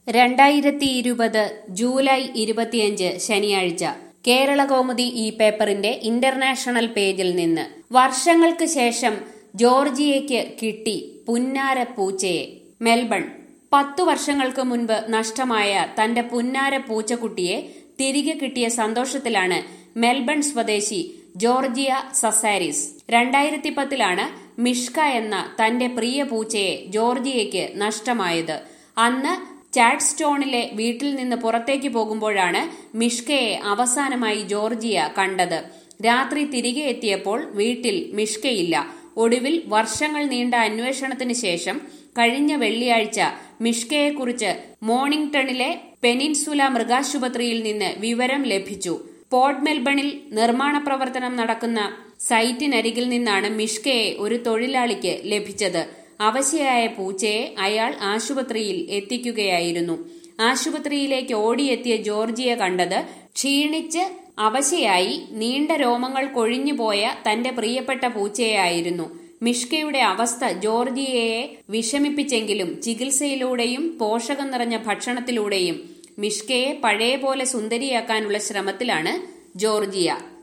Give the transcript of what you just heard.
രണ്ടായിരത്തി ഇരുപത് ജൂലൈ ഇരുപത്തിയഞ്ച് ശനിയാഴ്ച കേരളകൗമുദി ഈ പേപ്പറിന്റെ ഇന്റർനാഷണൽ പേജിൽ നിന്ന് വർഷങ്ങൾക്ക് ശേഷം ജോർജിയയ്ക്ക് കിട്ടി പുന്നാര പൂച്ചയെ മെൽബൺ പത്തു വർഷങ്ങൾക്ക് മുൻപ് നഷ്ടമായ തന്റെ പുന്നാര പൂച്ചക്കുട്ടിയെ തിരികെ കിട്ടിയ സന്തോഷത്തിലാണ് മെൽബൺ സ്വദേശി ജോർജിയ സസാരിസ് രണ്ടായിരത്തി പത്തിലാണ് മിഷ്ക എന്ന തന്റെ പ്രിയ പൂച്ചയെ ജോർജിയയ്ക്ക് നഷ്ടമായത് അന്ന് ചാഡ്സ്റ്റോണിലെ വീട്ടിൽ നിന്ന് പുറത്തേക്ക് പോകുമ്പോഴാണ് മിഷ്കയെ അവസാനമായി ജോർജിയ കണ്ടത് രാത്രി തിരികെ എത്തിയപ്പോൾ വീട്ടിൽ മിഷ്കയില്ല ഒടുവിൽ വർഷങ്ങൾ നീണ്ട അന്വേഷണത്തിന് ശേഷം കഴിഞ്ഞ വെള്ളിയാഴ്ച മിഷ്കയെക്കുറിച്ച് മോർണിംഗ്ടണിലെ പെനിൻസുല മൃഗാശുപത്രിയിൽ നിന്ന് വിവരം ലഭിച്ചു പോർട്ട് മെൽബണിൽ നിർമ്മാണ പ്രവർത്തനം നടക്കുന്ന സൈറ്റിനരികിൽ നിന്നാണ് മിഷ്കയെ ഒരു തൊഴിലാളിക്ക് ലഭിച്ചത് അവശയായ പൂച്ചയെ അയാൾ ആശുപത്രിയിൽ എത്തിക്കുകയായിരുന്നു ആശുപത്രിയിലേക്ക് ഓടിയെത്തിയ ജോർജിയ കണ്ടത് ക്ഷീണിച്ച് അവശയായി നീണ്ട രോമങ്ങൾ കൊഴിഞ്ഞുപോയ തന്റെ പ്രിയപ്പെട്ട പൂച്ചയായിരുന്നു മിഷ്കയുടെ അവസ്ഥ ജോർജിയയെ വിഷമിപ്പിച്ചെങ്കിലും ചികിത്സയിലൂടെയും പോഷകം നിറഞ്ഞ ഭക്ഷണത്തിലൂടെയും മിഷ്കയെ പഴയ പോലെ സുന്ദരിയാക്കാനുള്ള ശ്രമത്തിലാണ് ജോർജിയ